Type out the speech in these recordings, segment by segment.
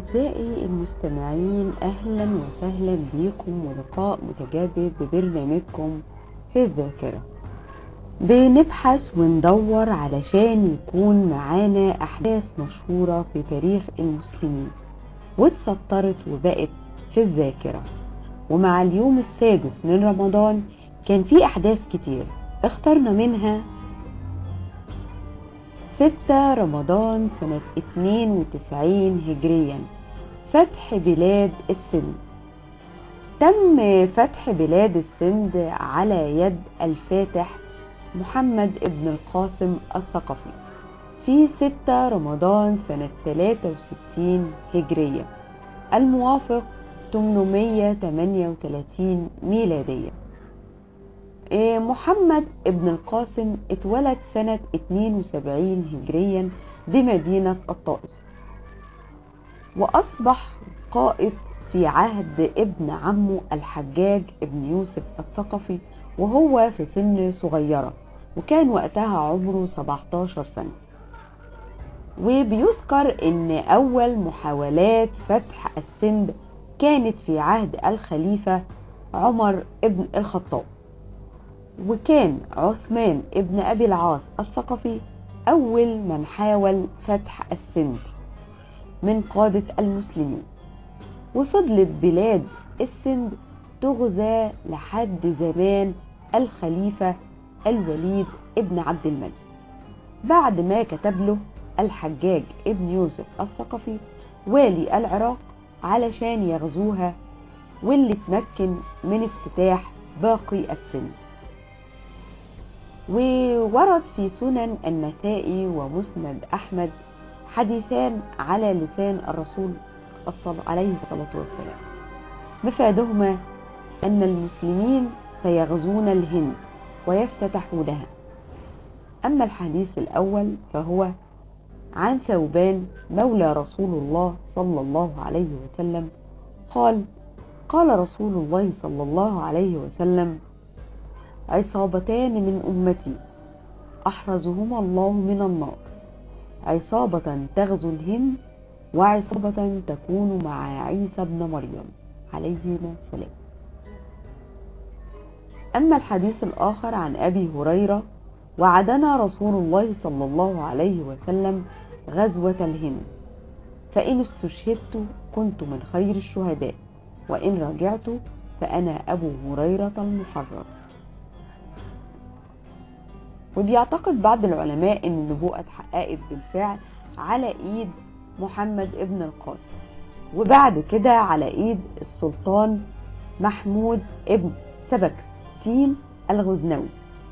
أعزائي المستمعين أهلا وسهلا بكم ولقاء متجدد ببرنامجكم في الذاكرة بنبحث وندور علشان يكون معانا أحداث مشهورة في تاريخ المسلمين واتسطرت وبقت في الذاكرة ومع اليوم السادس من رمضان كان في أحداث كتير اخترنا منها ستة رمضان سنة 92 هجريا فتح بلاد السند تم فتح بلاد السند على يد الفاتح محمد ابن القاسم الثقفي في 6 رمضان سنة 63 هجرية الموافق 838 ميلادية محمد ابن القاسم اتولد سنة 72 هجريا بمدينة الطائف وأصبح قائد في عهد ابن عمه الحجاج ابن يوسف الثقفي وهو في سن صغيرة وكان وقتها عمره 17 سنة وبيذكر ان اول محاولات فتح السند كانت في عهد الخليفة عمر ابن الخطاب وكان عثمان ابن ابي العاص الثقفي اول من حاول فتح السند من قادة المسلمين وفضلت بلاد السند تغزى لحد زمان الخليفة الوليد ابن عبد الملك بعد ما كتب له الحجاج ابن يوسف الثقفي والي العراق علشان يغزوها واللي تمكن من افتتاح باقي السند وورد في سنن النسائي ومسند أحمد حديثان على لسان الرسول عليه الصلاة والسلام مفادهما أن المسلمين سيغزون الهند ويفتتحونها أما الحديث الأول فهو عن ثوبان مولى رسول الله صلى الله عليه وسلم قال قال رسول الله صلى الله عليه وسلم عصابتان من أمتي أحرزهما الله من النار عصابة تغزو الهند وعصابة تكون مع عيسى ابن مريم عليهما السلام أما الحديث الآخر عن أبي هريرة وعدنا رسول الله صلى الله عليه وسلم غزوة الهند فإن استشهدت كنت من خير الشهداء وإن رجعت فأنا أبو هريرة المحرر وبيعتقد بعض العلماء ان النبوءة اتحققت بالفعل على ايد محمد ابن القاسم وبعد كده على ايد السلطان محمود ابن سبكستين الغزنوي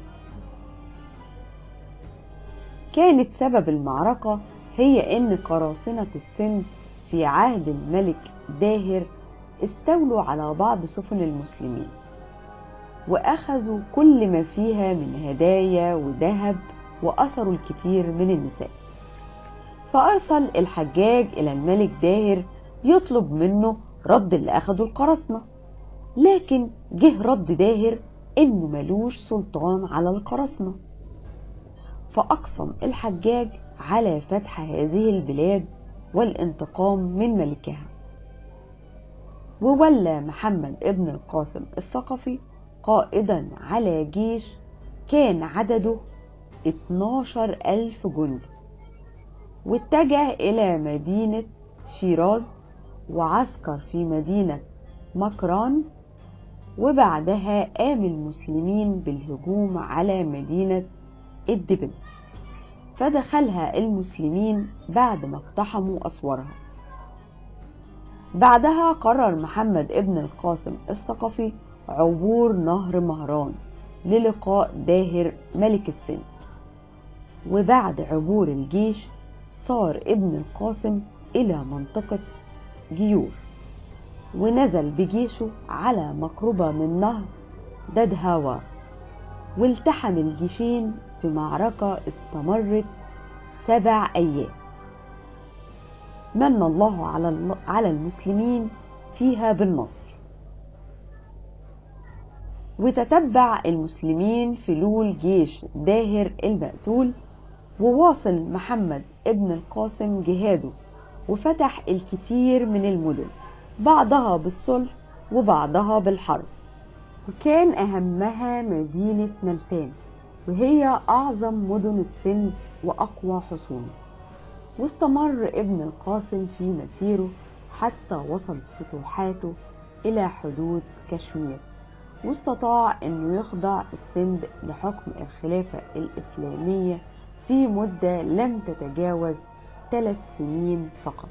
كانت سبب المعركة هي ان قراصنة السند في عهد الملك داهر استولوا على بعض سفن المسلمين وأخذوا كل ما فيها من هدايا وذهب وأسروا الكثير من النساء فأرسل الحجاج إلى الملك داهر يطلب منه رد اللي أخدوا القراصنة لكن جه رد داهر إنه ملوش سلطان على القراصنة فأقسم الحجاج على فتح هذه البلاد والانتقام من ملكها وولى محمد ابن القاسم الثقفي قائدا على جيش كان عدده 12 ألف جندي واتجه إلى مدينة شيراز وعسكر في مدينة مكران وبعدها قام المسلمين بالهجوم على مدينة الدبن فدخلها المسلمين بعد ما اقتحموا أسوارها بعدها قرر محمد ابن القاسم الثقفي عبور نهر مهران للقاء داهر ملك السند وبعد عبور الجيش صار ابن القاسم إلى منطقة جيور ونزل بجيشه على مقربة من نهر ددهاوار والتحم الجيشين في معركة استمرت سبع أيام من الله على على المسلمين فيها بالنصر وتتبع المسلمين فلول جيش داهر المقتول وواصل محمد ابن القاسم جهاده وفتح الكثير من المدن بعضها بالصلح وبعضها بالحرب وكان أهمها مدينة ملتان وهي أعظم مدن السند وأقوى حصونه واستمر ابن القاسم في مسيره حتى وصل فتوحاته إلى حدود كشمير واستطاع أنه يخضع السند لحكم الخلافة الإسلامية في مدة لم تتجاوز ثلاث سنين فقط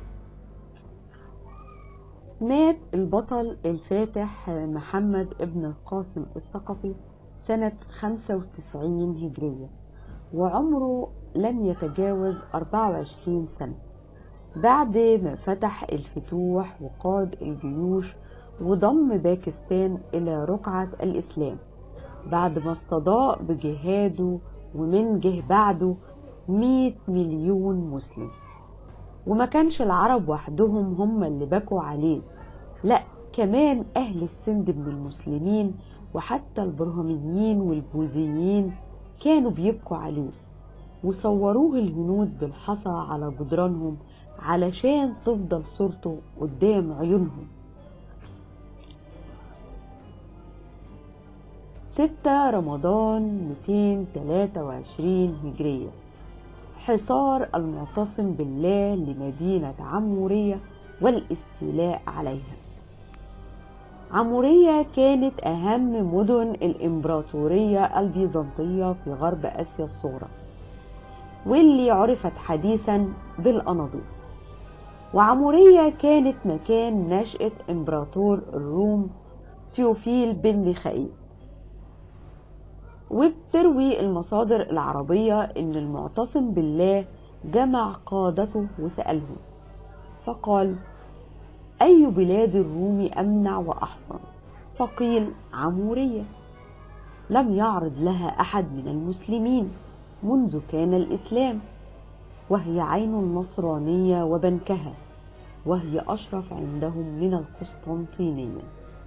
مات البطل الفاتح محمد ابن القاسم الثقفي سنة 95 هجرية وعمره لم يتجاوز 24 سنة بعد ما فتح الفتوح وقاد الجيوش وضم باكستان إلى رقعة الإسلام بعد ما استضاء بجهاده ومن جه بعده 100 مليون مسلم وما كانش العرب وحدهم هم اللي بكوا عليه لا كمان أهل السند من المسلمين وحتى البرهميين والبوذيين كانوا بيبكوا عليه وصوروه الهنود بالحصى على جدرانهم علشان تفضل صورته قدام عيونهم ستة رمضان 223 هجرية حصار المعتصم بالله لمدينة عمورية والاستيلاء عليها عمورية كانت أهم مدن الإمبراطورية البيزنطية في غرب آسيا الصغرى واللي عرفت حديثا بالأناضول وعمورية كانت مكان نشأة إمبراطور الروم تيوفيل بن ميخائيل وبتروي المصادر العربية إن المعتصم بالله جمع قادته وسألهم فقال أي بلاد الروم أمنع وأحصن فقيل عمورية لم يعرض لها أحد من المسلمين منذ كان الإسلام وهي عين النصرانية وبنكها وهي أشرف عندهم من القسطنطينية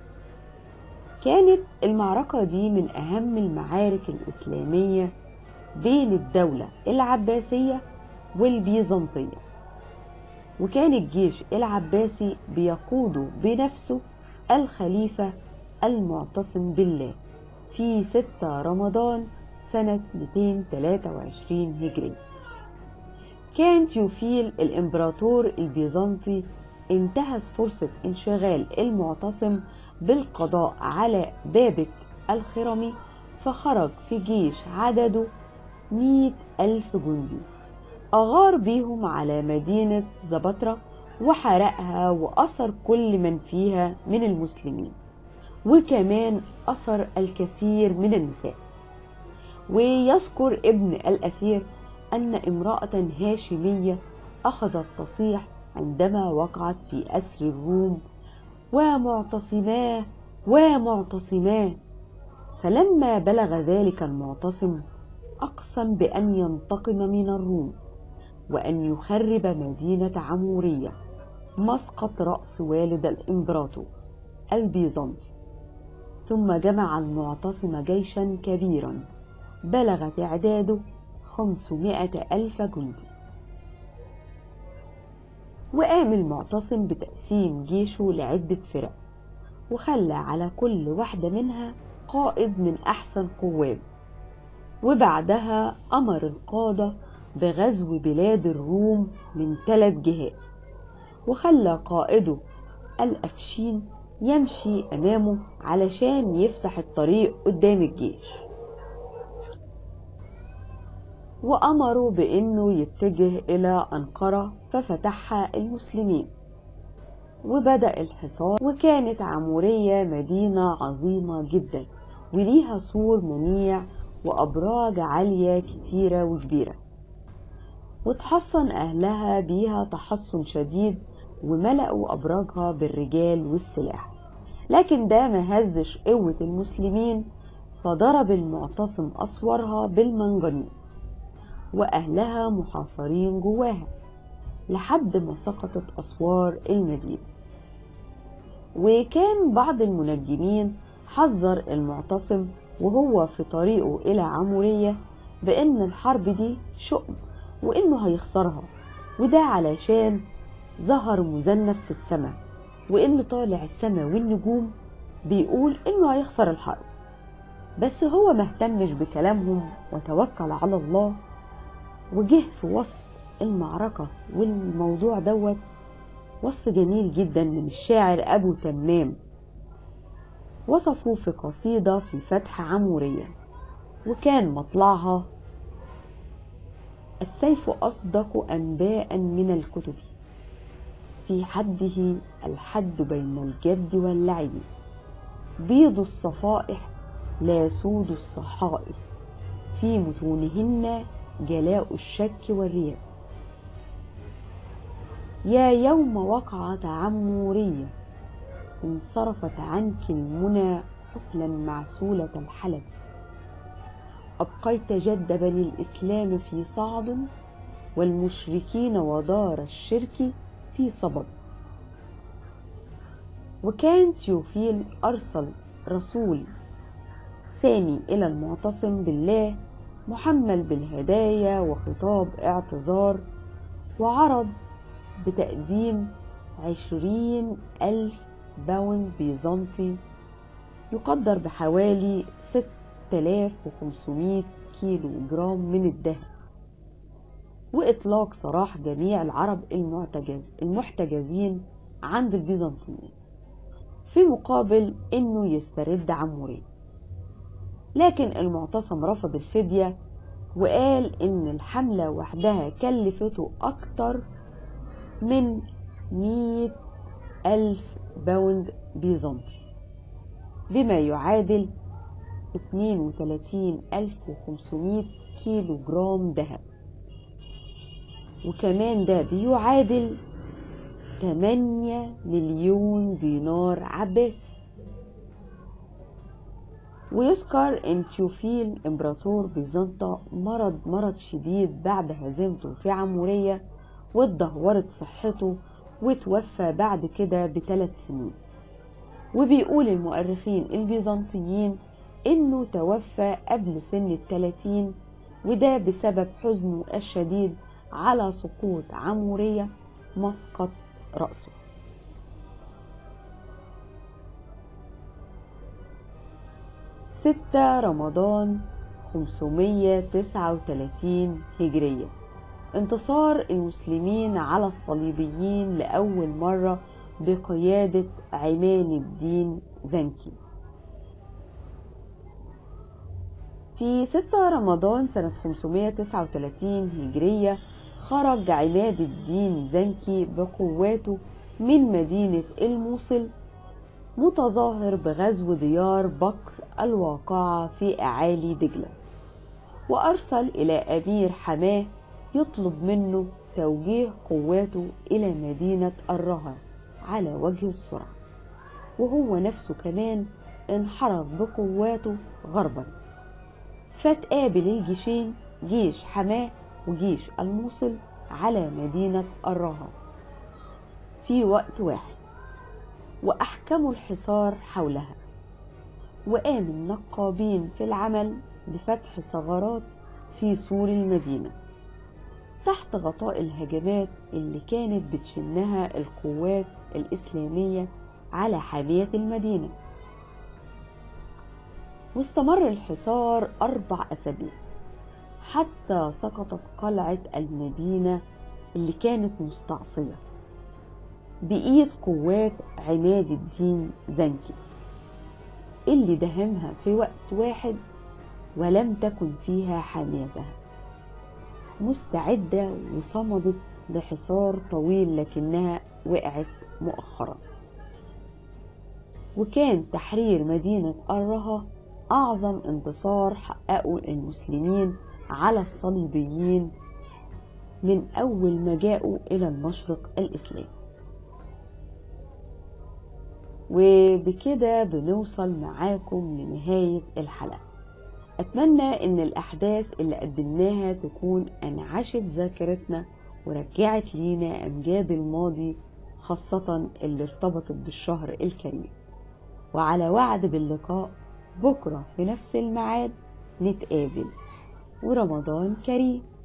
كانت المعركة دي من أهم المعارك الإسلامية بين الدولة العباسية والبيزنطية وكان الجيش العباسي بيقوده بنفسه الخليفة المعتصم بالله في 6 رمضان سنة 223 هجري كان تيوفيل الإمبراطور البيزنطي انتهز فرصة انشغال المعتصم بالقضاء على بابك الخرمي فخرج في جيش عدده مئة ألف جندي أغار بيهم على مدينة زبطرة وحرقها وأسر كل من فيها من المسلمين وكمان أسر الكثير من النساء ويذكر ابن الأثير أن امرأة هاشمية أخذت تصيح عندما وقعت في أسر الروم ومعتصماه ومعتصماه فلما بلغ ذلك المعتصم أقسم بأن ينتقم من الروم وأن يخرب مدينة عمورية مسقط رأس والد الإمبراطور البيزنطي ثم جمع المعتصم جيشا كبيرا بلغ تعداده خمسمائة ألف جندي وقام المعتصم بتقسيم جيشه لعدة فرق وخلى على كل واحدة منها قائد من أحسن قواده وبعدها أمر القادة بغزو بلاد الروم من ثلاث جهات وخلى قائده الأفشين يمشي أمامه علشان يفتح الطريق قدام الجيش وأمروا بأنه يتجه إلى أنقرة ففتحها المسلمين وبدأ الحصار وكانت عمورية مدينة عظيمة جدا وليها سور منيع وأبراج عالية كتيرة وكبيرة وتحصن أهلها بيها تحصن شديد وملأوا أبراجها بالرجال والسلاح لكن ده ما هزش قوة المسلمين فضرب المعتصم أسوارها بالمنجنيق وأهلها محاصرين جواها لحد ما سقطت أسوار المدينة وكان بعض المنجمين حذر المعتصم وهو في طريقه إلى عمورية بأن الحرب دي شؤم وإنه هيخسرها وده علشان ظهر مزنف في السماء وإن طالع السماء والنجوم بيقول إنه هيخسر الحرب بس هو مهتمش بكلامهم وتوكل على الله وجه في وصف المعركة والموضوع دوت وصف جميل جدا من الشاعر أبو تمام وصفه في قصيدة في فتح عمورية وكان مطلعها السيف أصدق أنباء من الكتب في حده الحد بين الجد واللعب بيض الصفائح لا سود الصحائف في متونهن جلاء الشك والرياء يا يوم وقعت عمورية انصرفت عنك المنى حفلا معسولة الحلب أبقيت جد بني الإسلام في صعد والمشركين ودار الشرك في صبب وكان تيوفيل أرسل رسول ثاني إلى المعتصم بالله محمل بالهدايا وخطاب اعتذار وعرض بتقديم عشرين ألف باوند بيزنطي يقدر بحوالي ست آلاف وخمسمائة كيلو جرام من الذهب وإطلاق سراح جميع العرب المعتجز المحتجزين عند البيزنطيين في مقابل إنه يسترد عمورين لكن المعتصم رفض الفدية وقال إن الحملة وحدها كلفته أكتر من مئة ألف باوند بيزنطي بما يعادل 32500 كيلو جرام ذهب وكمان ده بيعادل 8 مليون دينار عباسي ويذكر ان تيوفيل امبراطور بيزنطة مرض مرض شديد بعد هزيمته في عمورية واتدهورت صحته وتوفى بعد كده بثلاث سنين وبيقول المؤرخين البيزنطيين انه توفى قبل سن الثلاثين وده بسبب حزنه الشديد على سقوط عمورية مسقط رأسه ستة رمضان 539 هجرية انتصار المسلمين على الصليبيين لأول مرة بقيادة عماد الدين زنكي في 6 رمضان سنة 539 هجرية خرج عماد الدين زنكي بقواته من مدينة الموصل متظاهر بغزو ديار بكر الواقعة في أعالي دجلة وأرسل إلى أمير حماه يطلب منه توجيه قواته إلى مدينة الرها على وجه السرعة وهو نفسه كمان انحرف بقواته غربا فتقابل الجيشين جيش حماه وجيش الموصل على مدينة الرها في وقت واحد وأحكموا الحصار حولها وقام النقابين في العمل بفتح ثغرات في سور المدينة تحت غطاء الهجمات اللي كانت بتشنها القوات الإسلامية على حامية المدينة واستمر الحصار أربع أسابيع حتى سقطت قلعة المدينة اللي كانت مستعصية بإيد قوات عماد الدين زنكي اللي دهمها في وقت واحد ولم تكن فيها حاميتها مستعدة وصمدت لحصار طويل لكنها وقعت مؤخرا وكان تحرير مدينة الرها أعظم انتصار حققه المسلمين على الصليبيين من أول ما جاءوا إلى المشرق الإسلامي وبكده بنوصل معاكم لنهاية الحلقة أتمنى إن الأحداث اللي قدمناها تكون أنعشت ذاكرتنا ورجعت لينا أمجاد الماضي خاصة اللي ارتبطت بالشهر الكريم وعلى وعد باللقاء بكرة في نفس الميعاد نتقابل ورمضان كريم